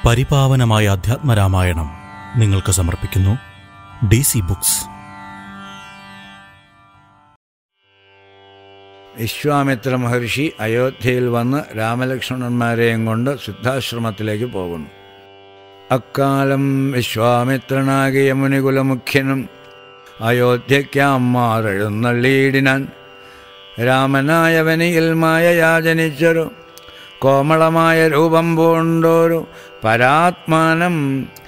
പരിപാവനമായ അധ്യാത്മരാമായണം നിങ്ങൾക്ക് സമർപ്പിക്കുന്നു ഡി സി ബുക്സ് വിശ്വാമിത്ര മഹർഷി അയോധ്യയിൽ വന്ന് രാമലക്ഷ്മണന്മാരെയും കൊണ്ട് സിദ്ധാശ്രമത്തിലേക്ക് പോകുന്നു അക്കാലം വിശ്വാമിത്രനാകിയ മുനികുലമുഖ്യനും അയോധ്യയ്ക്കാമ്മാറെഴുന്നള്ളിയിടിനാൻ രാമനായവനിയിൽ മായ യാചനിച്ചൊരു കോമളമായ രൂപം പൂണ്ടൊരു പരാത്മാനം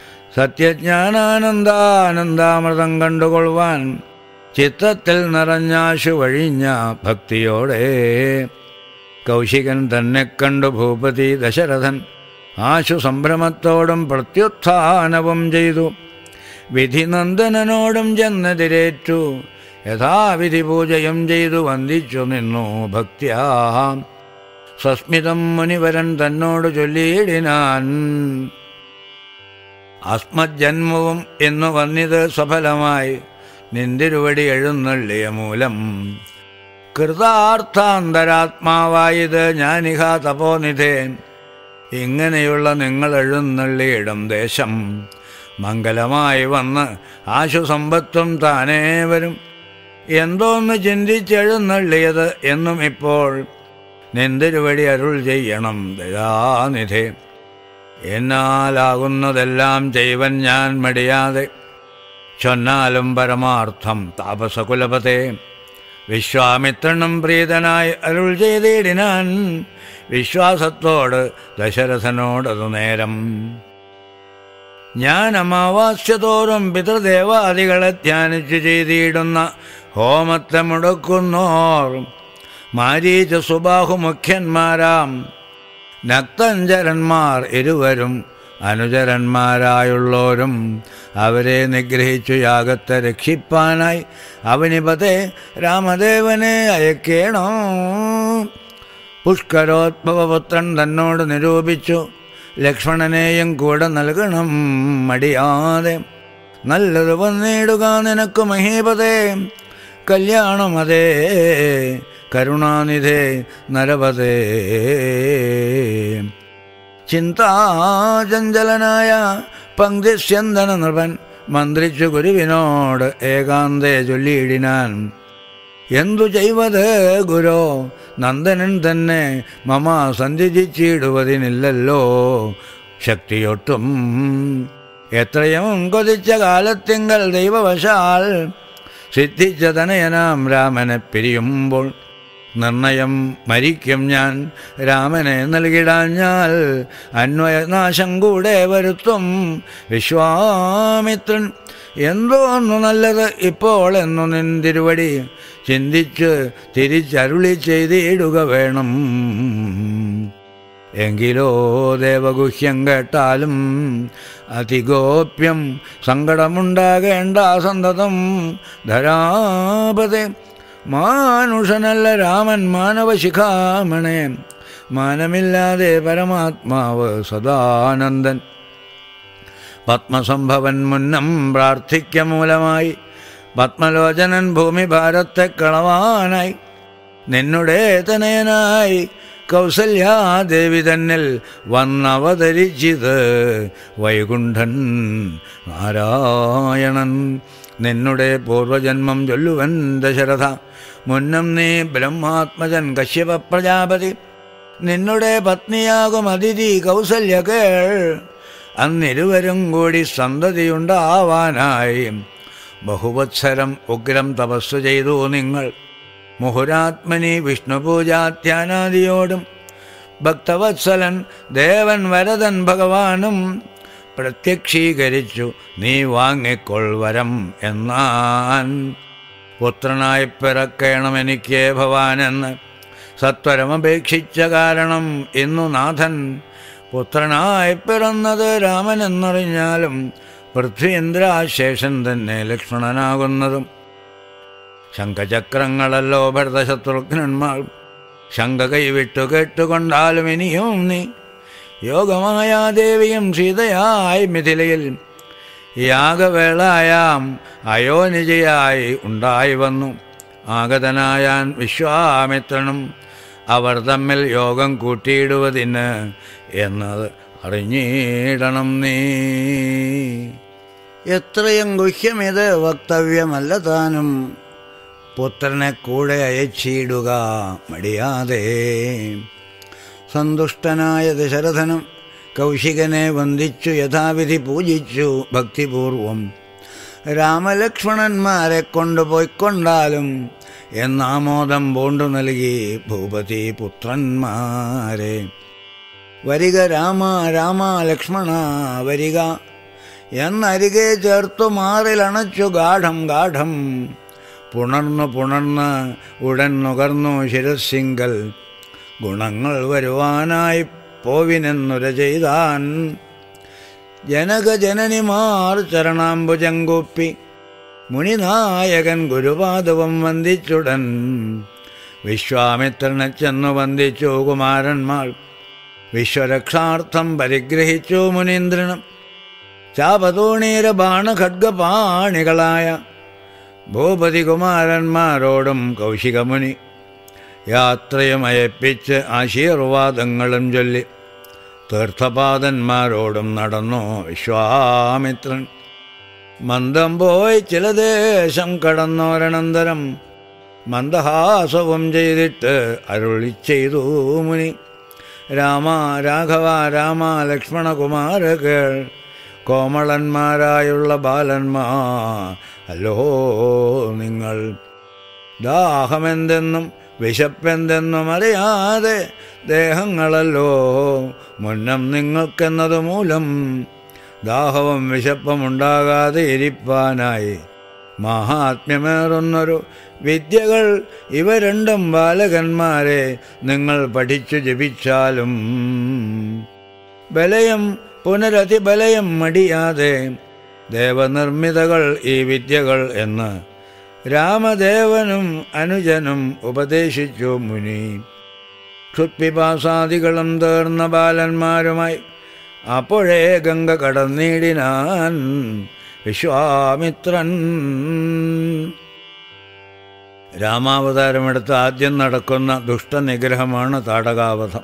സത്യജ്ഞാനാനന്ദാനന്ദാമൃതം കണ്ടുകൊള്ളുവാൻ ചിത്തത്തിൽ നിറഞ്ഞാശു വഴിഞ്ഞ ഭക്തിയോടെ കൗശികൻ തന്നെ കണ്ടു ഭൂപതി ദശരഥൻ ആശു സംഭ്രമത്തോടും പ്രത്യുത്ഥാനവും ചെയ്തു വിധിനന്ദനനോടും ചെന്നെതിരേറ്റു യഥാവിധി പൂജയും ചെയ്തു വന്ദിച്ചു നിന്നു ഭക്തിയാ സസ്മിതം മുനിവരൻ തന്നോട് ചൊല്ലിയിടിനാൻ ആത്മജന്മവും എന്നു വന്നിത് സഫലമായി നിന്തിരുവടി എഴുന്നള്ളിയ മൂലം കൃതാർത്ഥാന്തരാത്മാവായത് ഞാനിഹ തപോനിധേ ഇങ്ങനെയുള്ള നിങ്ങൾ എഴുന്നള്ളിയിടും ദേശം മംഗലമായി വന്ന് ആശുസമ്പത്തും താനേ വരും എന്തോന്ന് ചിന്തിച്ചെഴുന്നള്ളിയത് എന്നും ഇപ്പോൾ നിന്തിരുവടി അരുൾ ചെയ്യണം ദയാനിധേ എന്നാലാകുന്നതെല്ലാം ചെയ്വൻ ഞാൻ മടിയാതെ ചൊന്നാലും പരമാർത്ഥം താപസകുലപത്തെ വിശ്വാമിത്രനും പ്രീതനായി അരുൾ ചെയ്തിടിനാൻ വിശ്വാസത്തോട് ദശരഥനോടതു നേരം ഞാൻ അമാവാസ്യതോറും പിതൃദേവാദികളെ ധ്യാനിച്ചു ചെയ്തിടുന്ന ഹോമത്തെ മുടക്കുന്നോർ മാരീച സുബാഹു മുഖ്യന്മാരാം നക്തഞ്ചരന്മാർ ഇരുവരും അനുചരന്മാരായുള്ളോരും അവരെ നിഗ്രഹിച്ചു യാഗത്തെ രക്ഷിപ്പാനായി അവനിപതെ രാമദേവനെ അയക്കേണോ പുഷ്കരോദ്ഭവപുത്രൻ തന്നോട് നിരൂപിച്ചു ലക്ഷ്മണനെയും കൂടെ നൽകണം മടിയാതെ നല്ലത് വന്നിടുക നിനക്ക് മഹീപതേ കല്യാണമതേ കരുണാനിധേ നരപതേ ചിന്താചഞ്ചലനായ പങ്ക്തിസ്യന്തന നൃപൻ മന്ത്രിച്ചു ഗുരുവിനോട് ഏകാന്തേ ചൊല്ലിയിടിനാൻ എന്തു ചെയ്വത് ഗുരോ നന്ദനൻ തന്നെ മമ സന്ധിച്ചിടുവതിനില്ലല്ലോ ശക്തിയൊട്ടും എത്രയും കൊതിച്ച കാലത്തിങ്കൽ ദൈവവശാൽ സിദ്ധിച്ച തനയനാം രാമനെ പിരിയുമ്പോൾ നിർണയം മരിക്കും ഞാൻ രാമനെ നൽകിടാഞ്ഞാൽ അന്വയനാശം കൂടെ വരുത്തും വിശ്വാമിത്രൻ എന്തോ ഒന്ന് നല്ലത് ഇപ്പോൾ എന്നു നിന്തിരുവടി ചിന്തിച്ച് തിരിച്ചരുളി ചെയ്തിടുക വേണം എങ്കിലോ ദേവഗുഹ്യം കേട്ടാലും അതിഗോപ്യം സങ്കടമുണ്ടാകേണ്ട സന്തതം ധരാപതേ മാനുഷനല്ല രാമൻ മാനവശിഖാമണേ മാനമില്ലാതെ പരമാത്മാവ് സദാനന്ദൻ പത്മസംഭവൻ മുന്നം പ്രാർത്ഥിക്ക മൂലമായി പത്മലോചനൻ ഭൂമി ഭാരത്തെ കളവാനായി നിന്നുടെ തനയനായി കൗസല്യാദേവി തന്നിൽ വന്നവതരിച്ചിത് വൈകുണ്ഠൻ നാരായണൻ നിന്നുടെ പൂർവജന്മം ചൊല്ലുവൻ ദശരഥ മുന്നം നീ ബ്രഹ്മാത്മജൻ കശ്യപ പ്രജാപതി നിന്നുടെ പത്നിയാകും അതിഥി കൗസല്യ കേൾ അന്നിരുവരും കൂടി സന്തതിയുണ്ടാവാനായി ബഹുവത്സരം ഉഗ്രം തപസ് ചെയ്തു നിങ്ങൾ മുഹുരാത്മനി വിഷ്ണുപൂജാധ്യാനാദിയോടും ഭക്തവത്സലൻ ദേവൻ വരദൻ ഭഗവാനും പ്രത്യക്ഷീകരിച്ചു നീ വാങ്ങിക്കൊൾവരം എന്നാൻ പുത്രനായി പിറക്കേണം എനിക്ക് ഭവാനെന്ന് സത്വരമപേക്ഷിച്ച കാരണം ഇന്നു നാഥൻ പുത്രനായി പിറന്നത് രാമനെന്നറിഞ്ഞാലും പൃഥ്വീന്ദ്രാശേഷൻ തന്നെ ലക്ഷ്മണനാകുന്നതും ശംഖചക്രങ്ങളല്ലോ ഭരതശത്രുഘ്നന്മാർ ശങ്ക കൈവിട്ടു കേട്ടുകൊണ്ടാലും ഇനിയും നീ യോഗമായ ദേവിയും സീതയായി മിഥിലയിൽ യാഗവേളായാം അയോനിജയായി ഉണ്ടായി വന്നു ആഗതനായാൻ വിശ്വാമിത്രനും അവർ തമ്മിൽ യോഗം കൂട്ടിയിടുവതിന് എന്നത് അറിഞ്ഞിടണം നീ എത്രയും ഗുഹ്യമിത് വക്തവ്യമല്ല താനും പുത്രനെ കൂടെ അയച്ചിടുക മടിയാതെ സന്തുഷ്ടനായ ദശരഥനും കൗശികനെ വന്ദിച്ചു യഥാവിധി പൂജിച്ചു ഭക്തിപൂർവം രാമലക്ഷ്മണന്മാരെ കൊണ്ടുപോയിക്കൊണ്ടാലും എന്നാമോദം പൂണ്ടു നൽകി ഭൂപതി പുത്രന്മാരെ വരിക രാമ രാമ ലക്ഷ്മണ വരിക എന്നരികെ ചേർത്തു മാറിലണച്ചു ഗാഠം ഗാഠം പുണർന്നു പുണർന്ന് ഉടൻ നുകർന്നു ശിരസിങ്കൽ ഗുണങ്ങൾ വരുവാനായി പോവിനെന്നുര ചെയ്താൻ ജനകജനനിമാർ ചരണാംബുജങ്കൂപ്പി മുനിനായകൻ ഗുരുപാദവം വന്ദിച്ചുടൻ വിശ്വാമിത്രനെ ചെന്നു വന്ദിച്ചു കുമാരന്മാർ വിശ്വരക്ഷാർത്ഥം പരിഗ്രഹിച്ചു മുനീന്ദ്രനും ചാപതോണീര ബാണഖഡ്ഗപാണികളായ ഭൂപതി കുമാരന്മാരോടും കൗശികമുനി യാത്രയും അയപ്പിച്ച് ആശീർവാദങ്ങളും ചൊല്ലി തീർത്ഥപാദന്മാരോടും നടന്നു വിശ്വാമിത്രൻ മന്ദം പോയി ചില ദേശം കടന്നോരനന്തരം മന്ദഹാസവും ചെയ്തിട്ട് അരുളി ചെയ്തു മുനി രാമ രാഘവ രാമ ലക്ഷ്മണകുമാര കേൾ കോമളന്മാരായുള്ള ബാലന്മാർ അല്ലോ നിങ്ങൾ ദാഹമെന്തെന്നും വിശപ്പെന്തെന്നും അറിയാതെ ദേഹങ്ങളല്ലോ മുന്നം നിങ്ങൾക്കെന്നത് മൂലം ദാഹവും വിശപ്പും ഉണ്ടാകാതെ ഇരിപ്പാനായി മഹാത്മ്യമേറുന്നൊരു വിദ്യകൾ ഇവ രണ്ടും ബാലകന്മാരെ നിങ്ങൾ പഠിച്ചു ജപിച്ചാലും ബലയം പുനരതിബലയം മടിയാതെ ദേവനിർമ്മിതകൾ ഈ വിദ്യകൾ എന്ന് രാമദേവനും അനുജനും ഉപദേശിച്ചു മുനി ക്ഷുത്പിപാസാദികളും തീർന്ന ബാലന്മാരുമായി അപ്പോഴേ ഗംഗ കടന്നിടിനാൻ വിശ്വാമിത്രൻ രാമാവതാരമെടുത്ത് ആദ്യം നടക്കുന്ന ദുഷ്ടനിഗ്രഹമാണ് താടകാവധം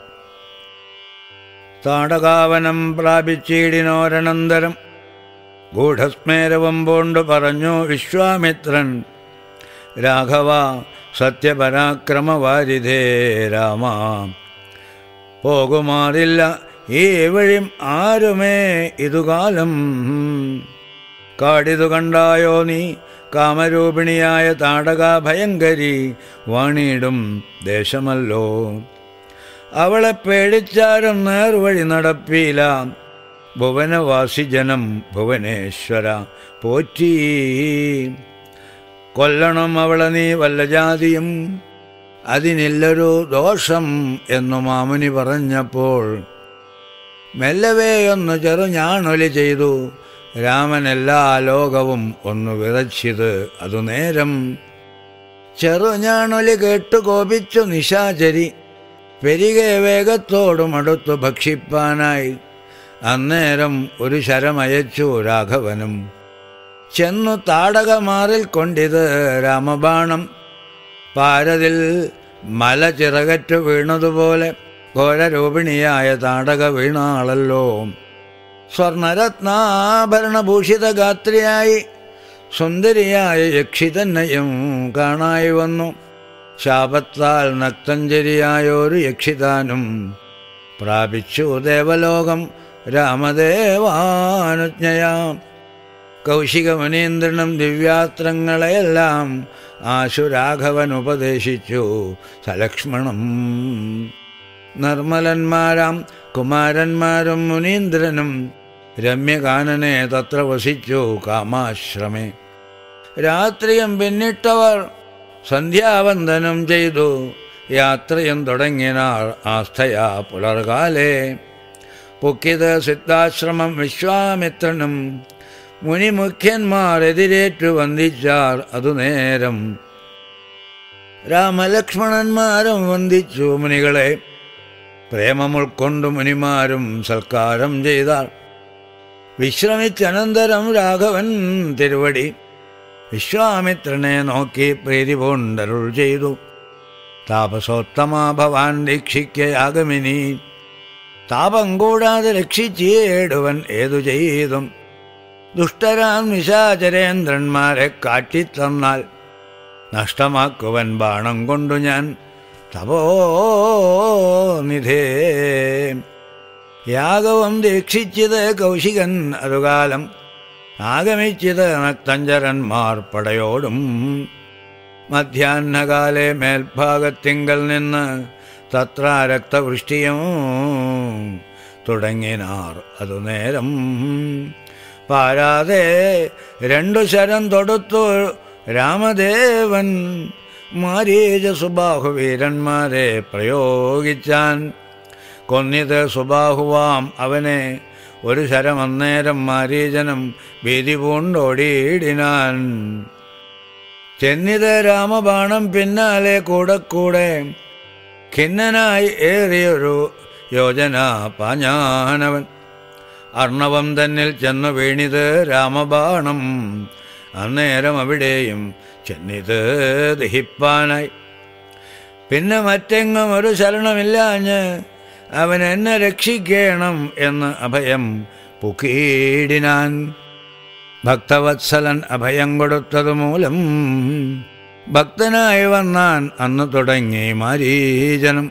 താടകാവനം പ്രാപിച്ചിടിനോരനന്തരം ഗൂഢസ്മേരവും പോണ്ട് പറഞ്ഞു വിശ്വാമിത്രൻ രാഘവ സത്യപരാക്രമവാരിധേ രാമ പോകുമാറില്ല ഈ വഴിം ആരുമേ ഇതുകാലം കാടിതു കണ്ടായോ നീ കാമരൂപിണിയായ താടക ഭയങ്കരി വാണിയിടും ദേശമല്ലോ അവളെ പേടിച്ചാരും നേർവഴി നടപ്പീല ഭുവനവാസി ജനം ഭുവനേശ്വര പോറ്റി കൊല്ലണം അവളെ നീ വല്ല ജാതിയും അതിനില്ലൊരു ദോഷം എന്നു മാമുനി പറഞ്ഞപ്പോൾ മെല്ലവേ ഒന്ന് ചെറുഞാണൊലി ചെയ്തു രാമൻ എല്ലാ ലോകവും ഒന്ന് വിറച്ചിത് അതു നേരം ചെറുഞാണൊലി കേട്ടു കോപിച്ചു നിശാചരി പെരികെ വേഗത്തോടും അടുത്തു ഭക്ഷിപ്പാനായി അന്നേരം ഒരു ശരമയച്ചു രാഘവനും ചെന്നു താടകമാറിൽ കൊണ്ടിത് രാമബാണം പാരതിൽ മല ചിറകറ്റു വീണതുപോലെ ഘോരരൂപിണിയായ താടക വീണാളല്ലോ സ്വർണരത്നാഭരണഭൂഷിത ഗാത്രിയായി സുന്ദരിയായ യക്ഷിതന്നെയും കാണായി വന്നു ശാപത്താൽ നക്തഞ്ചരിയായൊരു യക്ഷിതാനും പ്രാപിച്ചു ദേവലോകം രാമദേവാനുജ്ഞയാം കൗശിക മുനീന്ദ്രനും ദിവ്യാസ്ത്രങ്ങളെയെല്ലാം ആശുരാഘവൻ ഉപദേശിച്ചു സലക്ഷ്മണം നിർമ്മലന്മാരാം കുമാരന്മാരും മുനീന്ദ്രനും രമ്യകാനനെ തത്ര വസിച്ചു കാമാശ്രമേ രാത്രിയും പിന്നിട്ടവർ സന്ധ്യാവന്ദനം ചെയ്തു യാത്രയും തുടങ്ങിനാർ ആസ്ഥയാ പുലർകാലേ പൊക്കിത് സിദ്ധാശ്രമം വിശ്വാമിത്രനും മുനിമുഖ്യന്മാർ എതിരേറ്റു വന്ദിച്ചാർ അതു നേരം രാമലക്ഷ്മണന്മാരും വന്ദിച്ചു മുനികളെ പ്രേമമുൾക്കൊണ്ടു മുനിമാരും സൽക്കാരം ചെയ്താർ വിശ്രമിച്ചനന്തരം രാഘവൻ തിരുവടി വിശ്വാമിത്രനെ നോക്കി പ്രീതി പൂണ്ടരുൾ ചെയ്തു താപസോത്തമ ഭവാൻ ദീക്ഷിക്കയാഗമിനി താപം കൂടാതെ രക്ഷിച്ചേടുവൻ ഏതു ചെയ്തും ദുഷ്ടരാം നിശാചരേന്ദ്രന്മാരെ കാട്ടിത്തന്നാൽ നഷ്ടമാക്കുവൻ ബാണം കൊണ്ടു ഞാൻ തപോനിധേ യാഗവും ദീക്ഷിച്ചത് കൗശികൻ അതുകാലം ആഗമിച്ചത് നക്തഞ്ചരന്മാർ പടയോടും മധ്യാഹ്നകാലെ മേൽഭാഗത്തിങ്കൽ നിന്ന് തത്ര രക്തവൃഷ്ടിയും തുടങ്ങിനാർ അതു നേരം പാരാതെ രണ്ടു ശരം തൊടുത്തു രാമദേവൻ മാരീജ സുബാഹുവീരന്മാരെ പ്രയോഗിച്ചാൻ കൊന്നിത് സുബാഹുവാം അവനെ ഒരു ശരം അന്നേരം മാരീജനം ഭീതി പൂണ്ടോടിയിടിനാൻ ചെന്നിത് രാമബാണം പിന്നാലെ കൂടെ കൂടെ ഖിന്നനായി ഏറിയൊരു യോജന പാഞ്ഞാനവൻ അർണവം തന്നിൽ ചെന്നു വീണിത് രാമബാണം അന്നേരം അവിടെയും ചെന്നിത് ദഹിപ്പാനായി പിന്നെ മറ്റെങ്ങും ഒരു ശരണമില്ലാഞ്ഞ് അവൻ എന്നെ രക്ഷിക്കണം എന്ന് അഭയം പുക്കീടിനാൻ ഭക്തവത്സലൻ അഭയം കൊടുത്തതു മൂലം ഭക്തനായി വന്നാൻ അന്ന് തുടങ്ങി മാരീജനം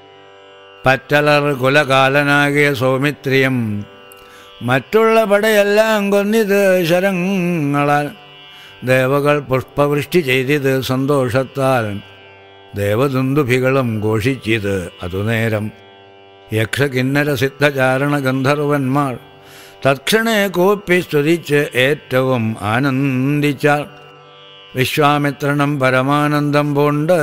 പറ്റലർ കുലകാലനാകിയ സൗമിത്രിയം മറ്റുള്ള പടയെല്ലാം കൊന്നിത് ശരങ്ങളാൽ ദേവകൾ പുഷ്പവൃഷ്ടി ചെയ്തിത് സന്തോഷത്താൽ ദേവദുന്ദുഭികളും ഘോഷിച്ചിത് അതുനേരം യക്ഷകിന്നര സിദ്ധചാരണ ഗന്ധർവന്മാർ തക്ഷണേ കൂപ്പി സ്തുതിച്ച് ഏറ്റവും ആനന്ദിച്ചാൽ വിശ്വാമിത്രനും പരമാനന്ദം പൂണ്ട്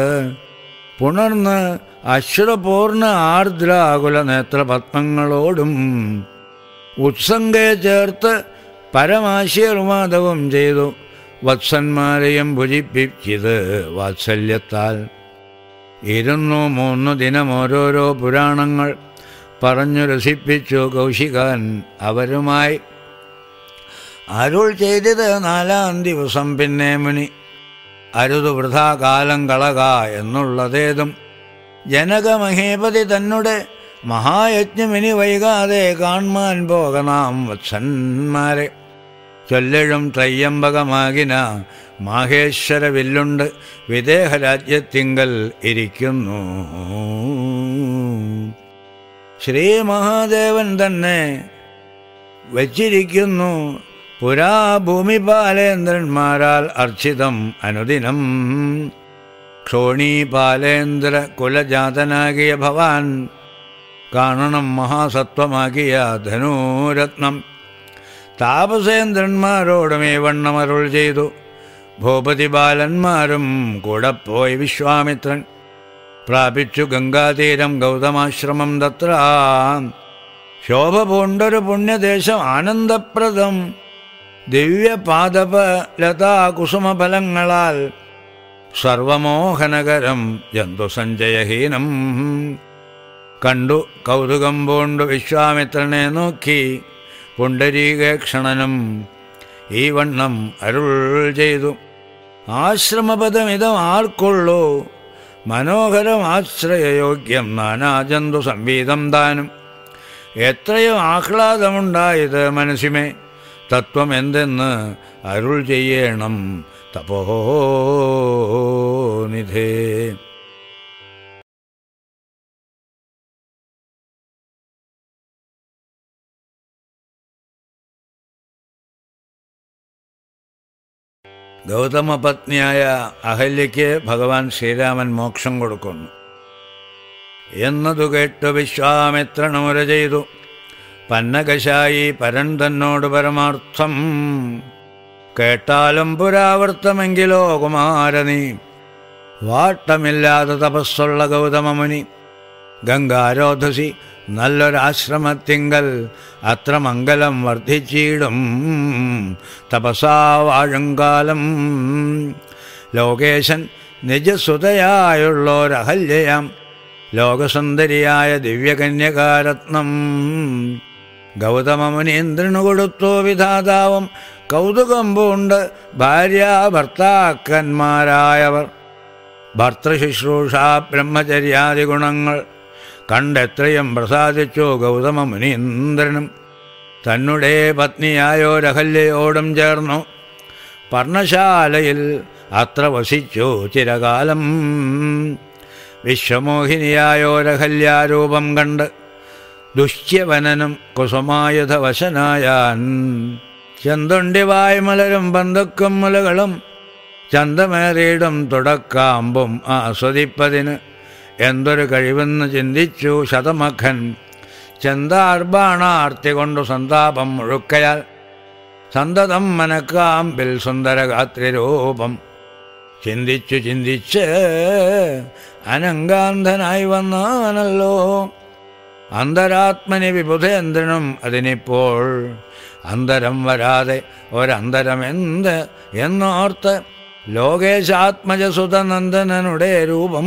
പുണർന്ന് അശ്രുപൂർണ ആർദ്രാകുല നേത്രപത്മങ്ങളോടും ഉത്സംഗയെ ചേർത്ത് പരമാശീർവാദവും ചെയ്തു വത്സന്മാരെയും ഭുജിപ്പിച്ചത് വാത്സല്യത്താൽ ഇരുന്നു മൂന്നു ദിനം ഓരോരോ പുരാണങ്ങൾ പറഞ്ഞു രസിപ്പിച്ചു കൗശികാൻ അവരുമായി അരുൾ ചെയ്തത് നാലാം ദിവസം പിന്നെ മുനി അരുതു വൃഥാ കാലം കളക എന്നുള്ളതേതും ജനകമഹേപതി തന്നെ മഹായജ്ഞമിനി വൈകാതെ കാൺമാൻ പോകനാം വത്സന്മാരെ ചൊല്ലഴും ത്രയ്യമ്പകമാകിന മാഹേശ്വര വില്ലുണ്ട് വിദേഹരാജ്യത്തിങ്കൽ ഇരിക്കുന്നു ശ്രീ മഹാദേവൻ തന്നെ വച്ചിരിക്കുന്നു പുരാ ഭൂമിപാലേന്ദ്രന്മാരാൽ അർച്ചിതം അനുദിനം ക്ഷോണീപാലേന്ദ്ര കുലജാതനാകിയ ഭവാൻ കാണണം മഹാസത്വമാകിയ ധനൂരത്നം താപസേന്ദ്രന്മാരോടും ഈ വണ്ണമരുൾ ചെയ്തു ഭൂപതി ബാലന്മാരും കൂടെ പോയി വിശ്വാമിത്രൻ പ്രാപിച്ചു ഗംഗാതീരം ഗൗതമാശ്രമം തത്ര ശോഭ പൂണ്ടൊരു പുണ്യദേശം ആനന്ദപ്രദം ദിവ്യപാദപ ലതാ കുസുമഫലങ്ങളാൽ സർവമോഹനകരം ജന്തുസഞ്ചയഹീനം കണ്ടു കൗതുകം പൂണ്ടു വിശ്വാമിത്രനെ നോക്കി പുണ്ടരീകേക്ഷണനും ഈ വണ്ണം അരുൾ ചെയ്തു ആശ്രമപദമിതം ആർക്കുള്ളൂ മനോഹരം ആശ്രയയോഗ്യം നാനാജന്തു സംവീതം താനും എത്രയോ ആഹ്ലാദമുണ്ടായത് മനസ്സിമേ തത്വം എന്തെന്ന് അരുൾ ചെയ്യണം തപോനിധേ ഗൗതമപത്നിയായ അഹല്യയ്ക്ക് ഭഗവാൻ ശ്രീരാമൻ മോക്ഷം കൊടുക്കുന്നു എന്നതു കേട്ടു വിശ്വാമിത്രനുര ചെയ്തു പന്നകശായി പരൻ തന്നോട് പരമാർത്ഥം കേട്ടാലും പുരാവർത്തമെങ്കിലോ കുമാരനീ വാട്ടമില്ലാതെ തപസ്സുള്ള ഗൗതമമുനി ഗംഗാരോധസി നല്ലൊരാശ്രമത്തിങ്കൽ അത്ര മംഗലം വർദ്ധിച്ചിടും തപസാ വാഴുംകാലം ലോകേശൻ നിജസുതയായുള്ളൊരഹല്യയാം ലോകസുന്ദരിയായ ദിവ്യകന്യകാരത്നം ഗൗതമമുനീന്ദ്രനു കൊടുത്തു വിധാതാവും കൗതുകം പൂണ്ട് ഭാര്യ ഭർത്താക്കന്മാരായവർ ഭർത്തൃശുശ്രൂഷ ബ്രഹ്മചര്യാദി ഗുണങ്ങൾ കണ്ടെത്രയും പ്രസാദിച്ചു ഗൗതമ മുനീന്ദ്രനും തന്നെ പത്നിയായോരഹല്യയോടും ചേർന്നു പർണശാലയിൽ അത്ര വസിച്ചു ചിരകാലം വിശ്വമോഹിനിയായോരഹല്യാരൂപം കണ്ട് ദുശ്യവനനും കുസുമായുധവശനായാൻ ചെന്തൊണ്ടി വായ്മലരും പന്തക്കും മുലകളും ചന്തമേറിയിടും തുടക്കാമ്പും ആസ്വദിപ്പതിന് എന്തൊരു കഴിവെന്ന് ചിന്തിച്ചു ശതമഖൻ ചെന്താർബാണാർത്തി കൊണ്ടു സന്താപം മുഴുക്കയാൽ സന്തതം മനക്കാമ്പിൽ സുന്ദരഗാത്രിരൂപം ചിന്തിച്ചു ചിന്തിച്ച് അനങ്കാന്ധനായി വന്നാനല്ലോ അന്തരാത്മനി വിബുധേന്ദ്രനും അതിനിപ്പോൾ അന്തരം വരാതെ ഒരന്തരമെന്ത് എന്നോർത്ത് ലോകേശാത്മജസുതനന്ദനനുടെ രൂപം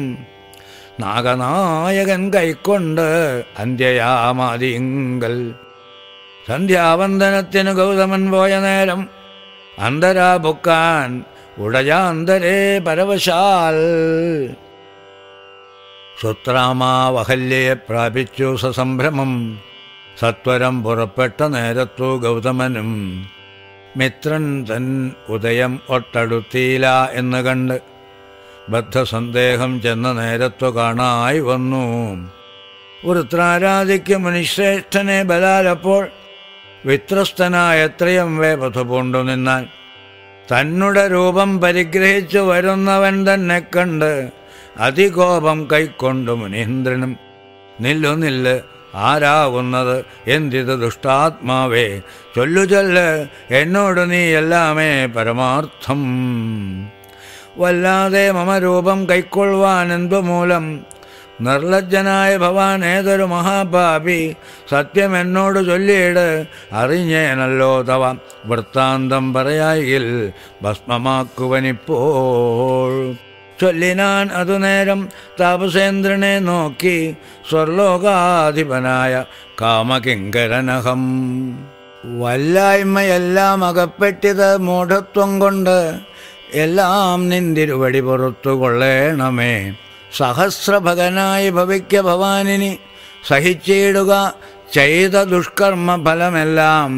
നാഗനായകൻ കൈക്കൊണ്ട് അന്ത്യയാമാതിങ്കൽ സന്ധ്യാവന്ദനത്തിന് ഗൗതമൻ പോയ നേരം അന്തരാ പൊക്കാൻ ഉടയാന്തരേ പരവശാൽ സുത്രാമാവഹല്യയെ പ്രാപിച്ചു സസംഭ്രമം സത്വരം പുറപ്പെട്ട നേരത്തു ഗൗതമനും മിത്രൻ തൻ ഉദയം ഒട്ടടുത്തീല എന്ന് കണ്ട് ബദ്ധസന്ദേഹം ചെന്ന നേരത്തു കാണായി വന്നു വൃത്രാരാധിക്ക് മുനിശ്രേഷ്ഠനെ ബലാലപ്പോൾ വിത്രസ്തനായ എത്രയും വേപഥ പൂണ്ടു നിന്നാൽ തന്നുടെ രൂപം പരിഗ്രഹിച്ചു വരുന്നവൻ തന്നെ കണ്ട് അതികോപം കൈക്കൊണ്ടു മുനീന്ദ്രനും നില്ലു നില്ല് ആരാകുന്നത് എന്തിത് ദുഷ്ടാത്മാവേ ചൊല്ലു ചൊല്ല് എന്നോട് നീ എല്ലാമേ പരമാർത്ഥം വല്ലാതെ മമ രൂപം കൈക്കൊള്ളുവാൻ എന്തുമൂലം നിർലജ്ജനായ ഭവാൻ ഏതൊരു മഹാപാപി സത്യം എന്നോട് ചൊല്ലിയിട് അറിഞ്ഞേനല്ലോ തവ വൃത്താന്തം പറയായിൽ ഭസ്മമാക്കുവനിപ്പോൾ ചൊല്ലിനാൻ അതുനേരം താപസേന്ദ്രനെ നോക്കി സ്വർലോകാധിപനായ കാമകിങ്കരനഹം വല്ലായ്മയെല്ലാം അകപ്പെട്ടിത് മൂഢത്വം കൊണ്ട് എല്ലാം നിന്തിരുവടി പുറത്തു കൊള്ളേണമേ സഹസ്രഭകനായി ഭവിക്ക ഭവാനിനി സഹിച്ചിടുക ചെയ്ത ദുഷ്കർമ്മ ഫലമെല്ലാം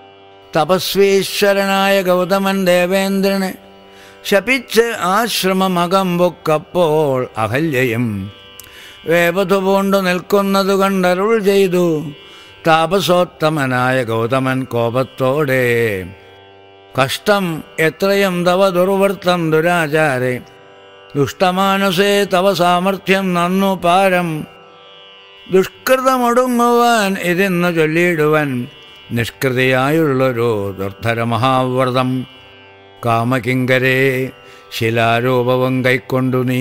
തപസ്വീശ്വരനായ ഗൗതമൻ ദേവേന്ദ്രന് ശപിച്ച് ആശ്രമമകം പൊക്കപ്പോൾ അഹല്യയും വേപതു പൂണ്ടു നിൽക്കുന്നതു കണ്ടരുൾ ചെയ്തു താപസോത്തമനായ ഗൗതമൻ കോപത്തോടെ കഷ്ടം എത്രയും തവ ദുർവൃത്തം ദുരാചാരെ ദുഷ്ടമാനസേ തവ സാമർഥ്യം നന്നു പാരം ദുഷ്കൃതമൊടുങ്ങുവാൻ ഇതെന്ന് ചൊല്ലിയിടുവൻ നിഷ്കൃതിയായുള്ളൊരു ദുർധര മഹാവ്രതം കാമകിങ്കരേ ശിലാരൂപവും കൈക്കൊണ്ടു നീ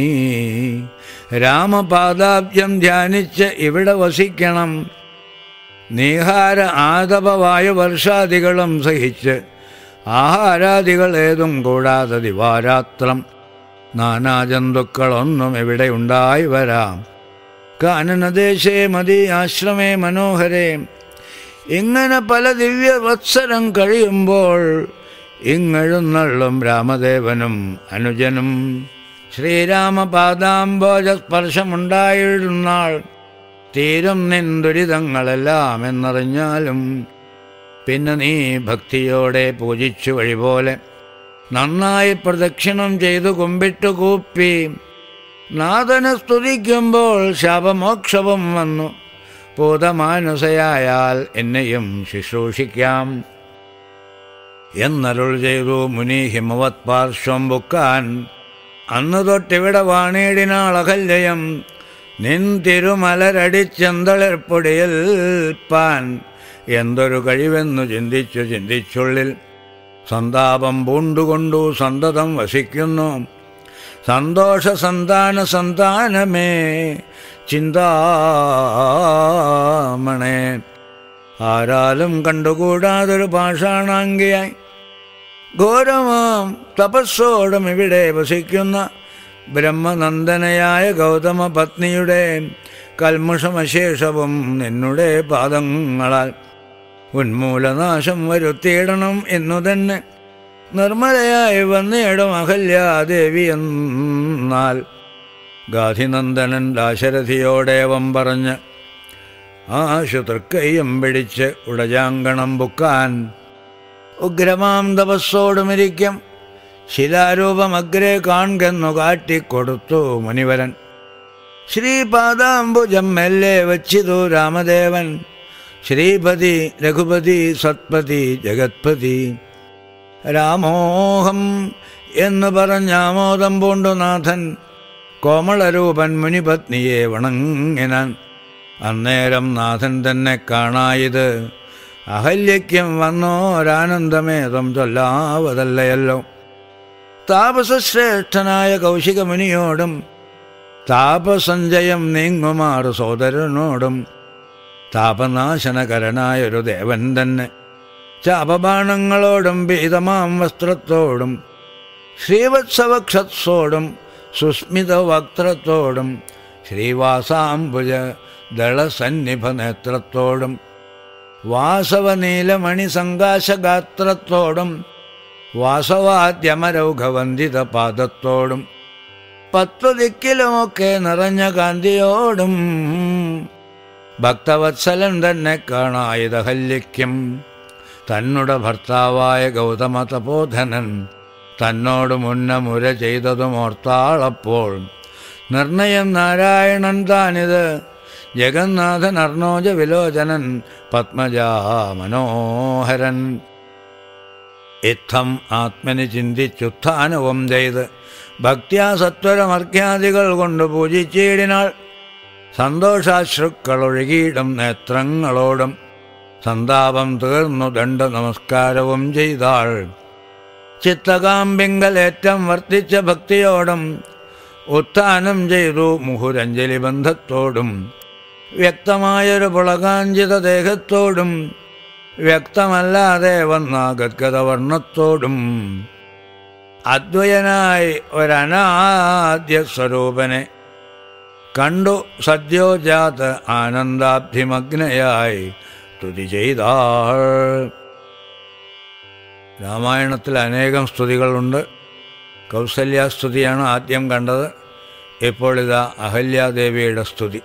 രാമപാദാബ്ജം ധ്യാനിച്ച് ഇവിടെ വസിക്കണം നീഹാര ആതപവായു വർഷാദികളും സഹിച്ച് ആഹാരാദികൾ ഏതും കൂടാതെ ദിവാരാത്രം നാനാജന്തുക്കളൊന്നും ഇവിടെ ഉണ്ടായി വരാം കാനനദേശേ മതി ആശ്രമേ മനോഹരേ ഇങ്ങനെ പല ദിവ്യ വത്സരം കഴിയുമ്പോൾ ഇങ്ങഴുന്നള്ളും രാമദേവനും അനുജനും ശ്രീരാമപാദാംബോജ സ്പർശമുണ്ടായിരുന്നാൾ തീരും നിൻ ദുരിതങ്ങളെല്ലാം എന്നറിഞ്ഞാലും പിന്നെ നീ ഭക്തിയോടെ പൂജിച്ചു വഴി പോലെ നന്നായി പ്രദക്ഷിണം ചെയ്തു കുമ്പിട്ടു കൂപ്പി നാഥനെ സ്തുതിക്കുമ്പോൾ ശാപമോക്ഷവും വന്നു പൂതമാനസയായാൽ എന്നെയും ശുശ്രൂഷിക്കാം എന്നരുൾ ചെയ്തു മുനി ഹിമവത് പാർശ്വം ബുക്കാൻ അന്നു തൊട്ടിവിടെ വാണിയിടിനാൾ അകല്യം നിൻ തിരുമലരടിച്ചെന്തളിർപ്പൊടിയിൽ പാൻ എന്തൊരു കഴിവെന്നു ചിന്തിച്ചു ചിന്തിച്ചുള്ളിൽ സന്താപം പൂണ്ടുകൊണ്ടു സന്തതം വസിക്കുന്നു സന്തോഷ സന്താന സന്താനമേ ചിന്താമണേ ആരാലും കണ്ടുകൂടാതൊരു പാഷാണാങ്കിയായി ഘോരമാം തപസ്സോടും ഇവിടെ വസിക്കുന്ന ബ്രഹ്മനന്ദനയായ ഗൗതമ പത്നിയുടെ കൽമുഷമശേഷവും നിന്നുടെ പാദങ്ങളാൽ ഉന്മൂലനാശം വരുത്തിയിടണം എന്നു തന്നെ നിർമ്മലയായി വന്നിടും അഹല്യാദേവി എന്നാൽ ഗാധിനന്ദനൻ ദാശരഥിയോടേവം പറഞ്ഞ് ആശു തൃക്കൈയും പിടിച്ച് ഉടജാങ്കണം ബുക്കാൻ ഉഗ്രമാം തപസ്സോടുമിരിക്കും ശിലാരൂപമഗ്രേ കാൺകെന്നു കാട്ടിക്കൊടുത്തു മുനിവരൻ ശ്രീപാദാംബുജം മെല്ലെ വച്ചിതു രാമദേവൻ ശ്രീപതി രഘുപതി സത്പതി ജഗത്പതി രാമോഹം എന്ന് പറഞ്ഞാമോദം പൂണ്ടു നാഥൻ കോമളരൂപൻ മുനിപത്നിയെ വണങ്ങിനാൻ അന്നേരം നാഥൻ തന്നെ കാണായത് അഹല്യയ്ക്കും വന്നോരാനന്ദമേതം ചൊല്ലാവതല്ലയല്ലോ താപസശ്രേഷ്ഠനായ കൗശികമുനിയോടും താപസഞ്ചയം നീങ്ങുമാറ് സോദരനോടും താപനാശനകരനായൊരു ദേവൻ തന്നെ ചാപബാണങ്ങളോടും പീതമാം വസ്ത്രത്തോടും ശ്രീവത്സവക്ഷത്തോടും സുസ്മിത വക്ത്രത്തോടും ശ്രീവാസാംബുജ ദളസന്നിഭ നേത്രത്തോടും വാസവനീലമണി സങ്കാശഗാത്രത്തോടും വാസവാദ്യമരൗഘവന്ദിത പാദത്തോടും പത്തു ദിക്കിലുമൊക്കെ നിറഞ്ഞ കാന്തിയോടും ഭക്തവത്സലൻ തന്നെ കാണായതഹല്യയ്ക്കും തന്നുടെ ഭർത്താവായ ഗൗതമ തപോധനൻ തന്നോട് മുന്നമുര ചെയ്തതും ഓർത്താളപ്പോൾ നിർണയം നാരായണൻ താനിത് ജഗന്നാഥൻ അർണോജ വിലോചനൻ പത്മജാ മനോഹരൻ ഇത്തം ആത്മനി ചിന്തിച്ചുത്ഥാനവും ചെയ്ത് ഭക്ത്യാ സത്വരമർഘ്യാദികൾ കൊണ്ട് പൂജിച്ചിടിനാൾ സന്തോഷാശ്രുക്കളൊഴുകിയിടും നേത്രങ്ങളോടും സന്താപം തീർന്നു ദണ്ഡ നമസ്കാരവും ചെയ്താൾ ചിത്തകാമ്പിങ്കലേറ്റം വർദ്ധിച്ച ഭക്തിയോടും ഉത്ഥാനം ചെയ്തു മുഹുരഞ്ജലി ബന്ധത്തോടും വ്യക്തമായൊരു പുളകാഞ്ചിത ദേഹത്തോടും വ്യക്തമല്ലാതെ വന്ന ഗദ്ഗതവർണ്ണത്തോടും അദ്വയനായി ഒരനാദ്യ സ്വരൂപനെ കണ്ടു സദ്യോജാത ആനന്ദാഭിമഗ്നയായി സ്തുതി ചെയ്താൾ രാമായണത്തിൽ അനേകം സ്തുതികളുണ്ട് കൗസല്യാസ്തുതിയാണ് ആദ്യം കണ്ടത് ഇപ്പോൾ ഇതാ അഹല്യാദേവിയുടെ സ്തുതി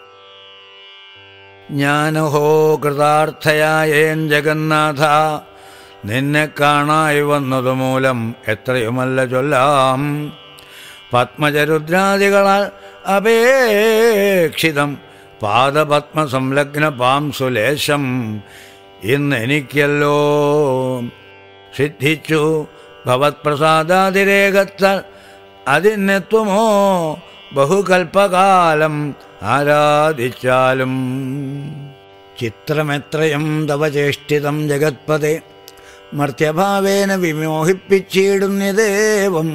ഞാനഹോ കൃതാർത്ഥയായേൻ ജഗന്നാഥ നിന്നെ കാണായി വന്നതുമൂലം എത്രയുമല്ല ചൊല്ലാം പത്മചരുദ്രാദികളാൽ അപേക്ഷിതം പാദപത്മ സംലഗ്ന പാംസുലേശം ഇന്നെനിക്കല്ലോ സിദ്ധിച്ചു ഭവത്പ്രസാദാതിരേകത്താൽ അതിനെത്തുമോ ബഹുകൽപ്പകാലം ആരാധിച്ചാലും ചിത്രമെത്രയും തവ ചേഷ്ടിതം ജഗത്പതേ മർത്യഭാവേന വിമോഹിപ്പിച്ചിടുന്നതേവം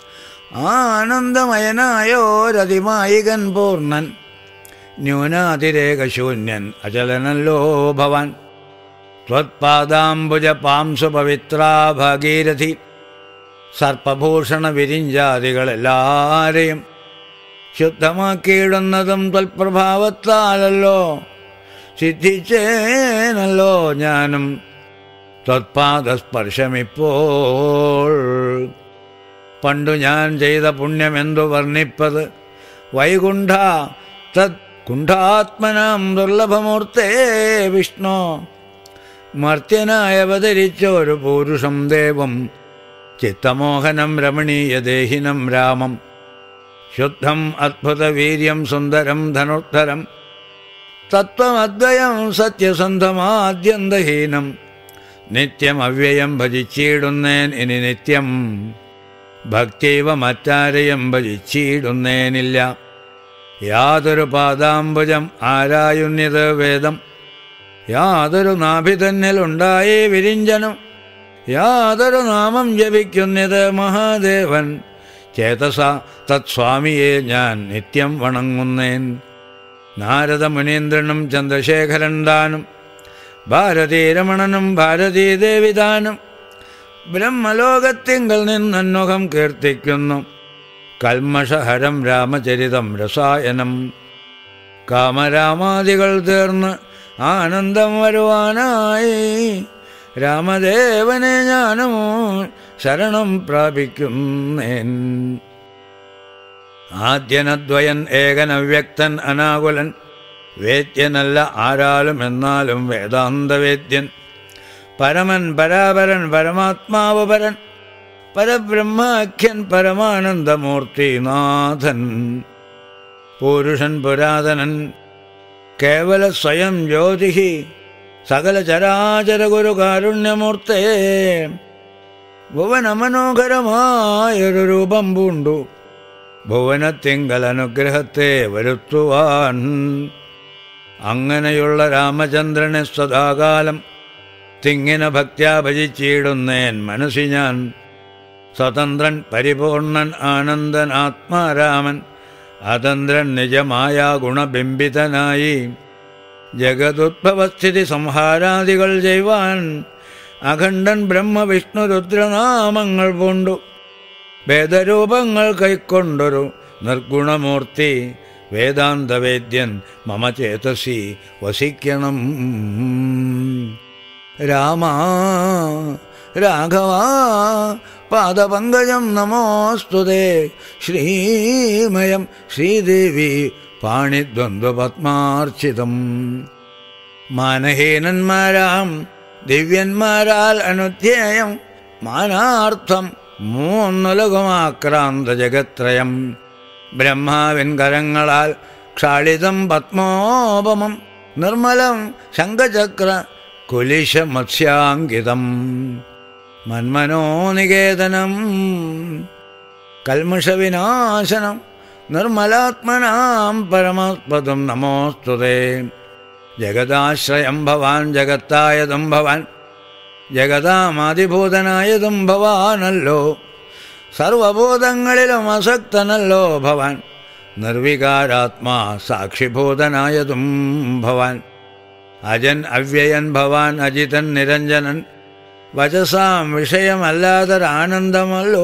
ആനന്ദമയനായോരതിമായികൻ പൂർണ്ണൻ ന്യൂനാതിരേകശൂന്യൻ അചലനല്ലോ ഭവാൻ ത്വത്പാദാംബുജ പാംസു പവിത്രാ ഭാഗീരഥി സർപ്പഭൂഷണ വിരിഞ്ചാദികളെല്ലാരെയും ശുദ്ധമാക്കിയിടുന്നതും ത്വൽപ്രഭാവത്താലല്ലോ സിദ്ധിച്ചേനല്ലോ ഞാനും ത്വത്പാദസ്പർശമിപ്പോൾ പണ്ടു ഞാൻ ചെയ്ത പുണ്യമെന്തു വർണ്ണിപ്പത് വൈകുണ്ഠ തത് കുണ്ഠാത്മനാം ദുർലഭമൂർത്തേ വിഷ്ണു മർത്യനായി അവതരിച്ചൊരു പൂരുഷം ദേവം ചിത്തമോഹനം രമണീയദേഹിനം രാമം ശുദ്ധം അദ്ഭുതവീര്യം സുന്ദരം ധനുർധരം തത്വമദ്വയം സത്യസന്ധമാദ്യന്തഹീനം നിത്യം അവ്യയം ഭജിച്ചിടുന്നേൻ ഇനി നിത്യം ഭക്തിവ മറ്റാരെയും ഭജിച്ചിടുന്നേനില്ല യാതൊരു പാദാംബുജം ആരായുണ്യത് വേദം യാതൊരു നാഭി തന്നിലുണ്ടായേ വിരിഞ്ചനം യാതൊരു നാമം ജപിക്കുന്നത് മഹാദേവൻ ചേതസ തത്സ്വാമിയെ ഞാൻ നിത്യം വണങ്ങുന്നേൻ നാരദ മുനീന്ദ്രനും ചന്ദ്രശേഖരൻ ദാനും ഭാരതീരമണനും ഭാരതീദേവിദാനും ബ്രഹ്മലോകത്തിങ്കൽ നിന്നന്നുഖം കീർത്തിക്കുന്നു കൽമഷഹരം രാമചരിതം രസായനം കാമരാമാദികൾ തീർന്ന് ആനന്ദം വരുവാനായി രാമദേവനെ ഞാനും ശരണം പ്രാപിക്കുന്നേൻ ആദ്യനദ്വയൻ ഏകനവ്യക്തൻ അനാകുലൻ വേദ്യനല്ല ആരാലും എന്നാലും വേദാന്തവേദ്യൻ പരമൻ പരാപരൻ പരമാത്മാവ് പരൻ പരബ്രഹ്മാഖ്യൻ പരമാനന്ദമൂർത്തി നാഥൻ പുരുഷൻ പുരാതനൻ കേവല സ്വയം ജ്യോതി സകല ചരാചര ഗുരു കാരുണ്യമൂർത്തേ ഭുവനമനോഹരമായൊരു രൂപം പൂണ്ടു ഭുവനത്തിങ്കൽ അനുഗ്രഹത്തെ വരുത്തുവാൻ അങ്ങനെയുള്ള രാമചന്ദ്രനെ സദാകാലം തിങ്ങിന ഭക്ത്യാ ഭജിച്ചിടുന്നേൻ മനസ്സി ഞാൻ സ്വതന്ത്രൻ പരിപൂർണൻ ആനന്ദൻ ആത്മാരാമൻ അതന്ത്രൻ നിജമായ ഗുണബിംബിതനായി ജഗതുദ്ഭവസ്ഥിതി സംഹാരാദികൾ ചെയ്യുവാൻ അഖണ്ഡൻ ബ്രഹ്മവിഷ്ണു രുദ്രനാമങ്ങൾ പൂണ്ടു വേദരൂപങ്ങൾ കൈക്കൊണ്ടൊരു നിർഗുണമൂർത്തി വേദാന്തവേദ്യൻ മമ ചേതസി വസിക്കണം രാമ രാഘവ പാദപങ്കജം നമോസ്തുതേ ശ്രീമയം ശ്രീദേവി പാണിദ്വന്ദ്വപത്മാർച്ചിതം മാനഹീനന്മാരാം ദിവ്യന്മാരാൽ അനുധ്യേയം മാനാർത്ഥം മൂന്നുലകുമാക്രാന്ത ജഗത്രയം ബ്രഹ്മാവിൻ കരങ്ങളാൽ ക്ഷാളിതം പത്മോപമം നിർമ്മലം ശംഖചക്ര കുലിശ മത്സ്യാങ്കിതം മന്മനോനികേതനം കൽമഷവിനാശനം നിർമ്മലാത്മനാം പരമാത്മതം നമോസ്തുതേ ജഗദാശ്രയം ഭവാൻ ജഗത്തായതും ഭവാൻ ജഗതാമാതിഭൂതനായതും ഭവാനല്ലോ സർവഭൂതങ്ങളിലും അസക്തനല്ലോ ഭവാൻ നിർവികാരാത്മാ സാക്ഷിഭൂതനായതും ഭവാൻ അജൻ അവ്യയൻ ഭവാൻ അജിതൻ നിരഞ്ജനൻ വചസാം വിഷയമല്ലാതൊരാനന്ദമല്ലോ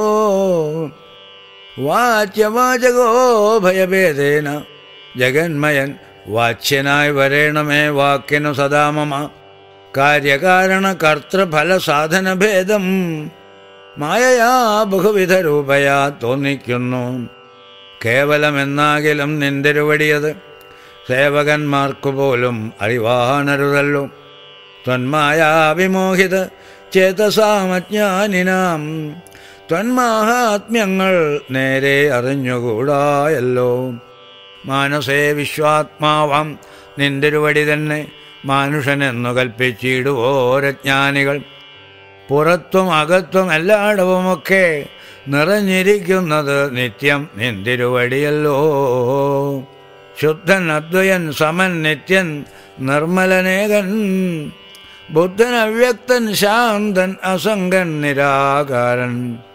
വാച്യവാചകോ ഭയഭേദേന ജഗന്മയൻ വാച്യനായി വരേണമേ വാക്കിനു സദാമമ കാര്യകാരണ കർത്തൃഫല സാധന ഭേദം മായയാ ബഹുവിധ രൂപയാ തോന്നിക്കുന്നു കേവലമെന്നാകിലും നിന്തിരുവടിയത് സേവകന്മാർക്കു പോലും അറിവാനരുതല്ലോ ത്വന്മായാവിമോഹിത ചേതസാമജ്ഞാനിനാം ത്വന്മാഹാത്മ്യങ്ങൾ നേരെ അറിഞ്ഞുകൂടായല്ലോ മാനസേ വിശ്വാത്മാവാം നിന്തിരുവടി തന്നെ മാനുഷനെന്നു കൽപ്പിച്ചിടുവോരജ്ഞാനികൾ പുറത്തും അകത്തും എല്ലായിടവുമൊക്കെ നിറഞ്ഞിരിക്കുന്നത് നിത്യം നിന്തിരുവടിയല്ലോ ശുദ്ധൻ അദ്വയൻ സമൻ നിത്യൻ നിർമ്മലനേകൻ ബുദ്ധൻ അവ്യക്തൻ ശാന്തൻ അസംഗൻ നിരാകാരൻ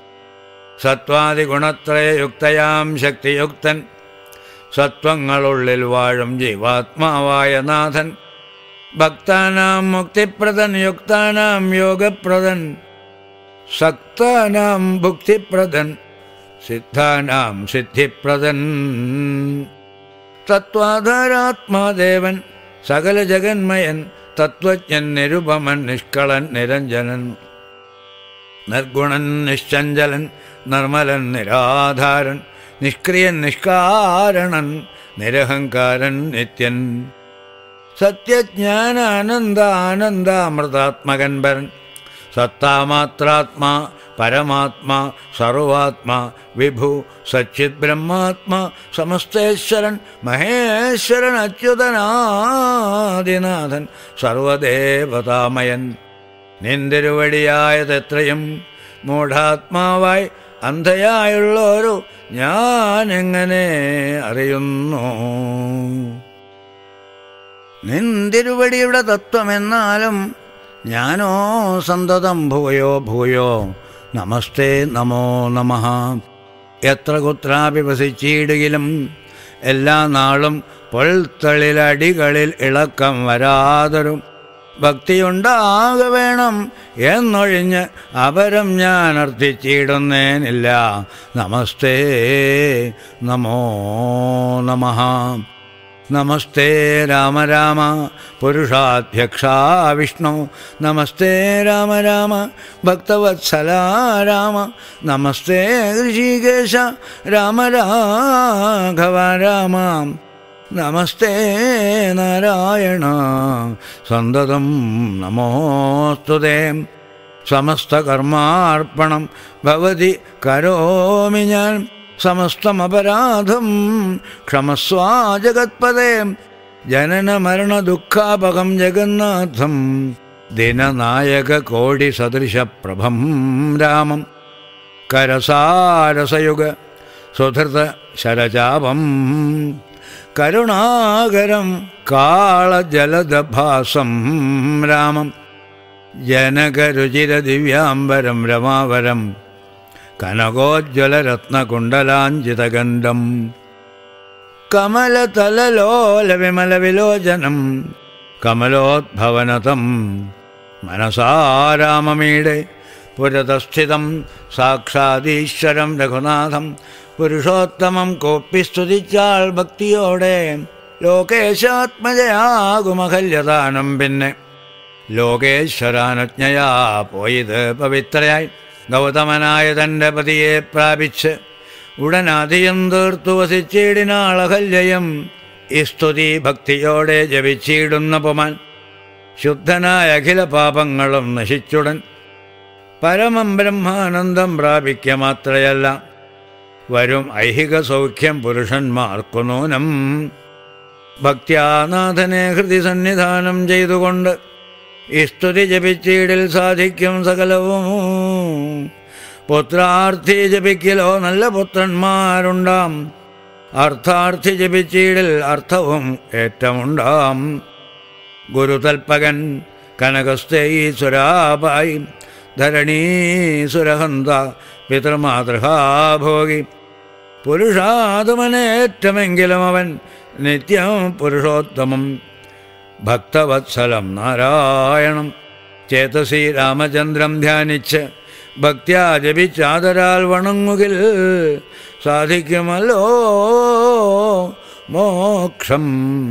സത്വാദിഗുണത്രയയുക്തയാം ശക്തിയുക്തൻ സത്വങ്ങളുള്ളിൽ വാഴും ജീവാത്മാവായ നാഥൻ ഭക്താനാം മുക്തിപ്രദൻ യുക്താനാം യോഗപ്രദൻ സക്താനാം ഭുക്തിപ്രദൻ സിദ്ധാനാം സിദ്ധിപ്രദൻ തത്വാധാരാത്മാദേവൻ സകല ജഗന്മയൻ തത്വജ്ഞൻ നിരുപമൻ നിഷ്കളൻ നിരഞ്ജനൻ നിർഗുണൻ നിശ്ചഞ്ചലൻ നിർമ്മലൻ നിരാധാരൻ നിഷ്ക്രിയൻ നിഷ്കാരണൻ നിരഹങ്കാരൻ നിത്യൻ സത്യജ്ഞാനാനന്ദ ആനന്ദാമൃതാത്മകൻ പരൻ സത്താമാത്രാത്മാ പരമാത്മാ സർവാത്മാ വിഭു സച്ചിത് ബ്രഹ്മാത്മാ സമസ്തേശ്വരൻ മഹേശ്വരൻ അച്യുതനാദിനാഥൻ സർവദേവതാമയൻ നിന്തിരുവടിയായതെത്രയും മൂഢാത്മാവായി അന്ധയായുള്ളൊരു ഞാൻ എങ്ങനെ അറിയുന്നു നിന്തിരുവടിയുടെ തത്വമെന്നാലും ഞാനോ സന്തതം ഭൂയോ ഭൂയോ നമസ്തേ നമോ നമ എത്ര കുത്രാപി വസിച്ചിടുകിലും എല്ലാ നാളും പൊൾത്തളിലടികളിൽ ഇളക്കം വരാതൊരു ഭക്തിയുണ്ടാകെ വേണം എന്നൊഴിഞ്ഞ് അപരം ഞാൻ അർത്ഥിച്ചിടുന്നേനില്ല നമസ്തേ നമോ നമ നമസ്തേ രാമ രാമ പുരുഷാധ്യക്ഷ വിഷ്ണു നമസ്തേ രാമ രാമ ഭക്തവത്സല രാമ നമസ്തേ ഋഷികേശ രാമ രാഘവ രാമ നമസ്തേ നാരായണ സന്തതം നമോസ്തുതേ സമസ്തകർമാർപ്പണം ഭവതി കരോമി ഞാൻ സമസ്തമപരാധം ക്ഷമസ്വാ ജഗത്പദേ ജനന മരണ ദുഃഖാപകം ജഗന്നാഥം ദിനനായക കോടി സദൃശപ്രഭം രാമം കരസാരസയുഗ സുധൃത ശരചാപം കരുണാകരം കാളജലദഭാസം രാമം ജനകരുചിരദിവ്യാംബരം രമാവരം കനകോജ്വലരത്നകുണ്ടലാഞ്ചിതഗന്ധം കമലതലലോലവിമലവിലോചനം കമലോദ്ഭവനതം മനസാരാമമീടെ പുരതസ്ഥിതം സാക്ഷാദീശ്വരം രഘുനാഥം പുരുഷോത്തമം കോപ്പി സ്തുതിച്ചാൾ ഭക്തിയോടെ ലോകേശാത്മജയാകുമഹല്യദാനം പിന്നെ ലോകേശ്വരാനുജ്ഞയാ പോയത് പവിത്രയായി ഗൗതമനായ തൻ്റെ പതിയെ പ്രാപിച്ച് ഉടനാദിയം തീർത്തു വസിച്ചിടിനാളഹല്യയം ഈ സ്തുതി ഭക്തിയോടെ ജപിച്ചിടുന്ന പുമാൻ ശുദ്ധനായ അഖില പാപങ്ങളും നശിച്ചുടൻ പരമം ബ്രഹ്മാനന്ദം പ്രാപിക്ക മാത്രയല്ല വരും ഐഹിക സൗഖ്യം പുരുഷന്മാർക്കു നൂനം ഭക്ത്യാനാഥനെ ഹൃദി സന്നിധാനം ചെയ്തുകൊണ്ട് ഈ സ്തുതി ജപിച്ചീടിൽ സാധിക്കും സകലവും പുത്രാർത്ഥി ജപിക്കലോ നല്ല പുത്രന്മാരുണ്ടാം അർത്ഥാർത്ഥി ജപിച്ചീടിൽ അർത്ഥവും ഏറ്റമുണ്ടാം ഗുരുതൽപകൻ കനകസ്ഥീസുരാപായി ധരണീസുരഹന്ത പിതൃമാതൃഹാഭോഗി പുരുഷാതുമനേറ്റമെങ്കിലും അവൻ നിത്യം പുരുഷോത്തമം ഭക്തവത്സലം നാരായണം ചേതസി രാമചന്ദ്രം ധ്യാനിച്ച് ഭക്ത്യാ ജപിച്ചാദരാൽ വണങ്ങുകിൽ സാധിക്കുമല്ലോ മോക്ഷം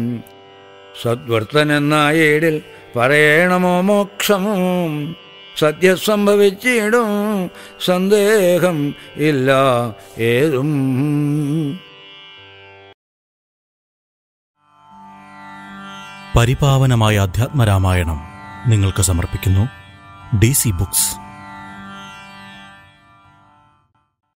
സദ്വർത്തനെന്നായേടിൽ പറയണമോ മോക്ഷമോ സദ്യ സംഭവിച്ചിടും സന്ദേഹം ഇല്ല ഏതും പരിപാവനമായ അധ്യാത്മരാമായണം നിങ്ങൾക്ക് സമർപ്പിക്കുന്നു ഡി സി ബുക്സ്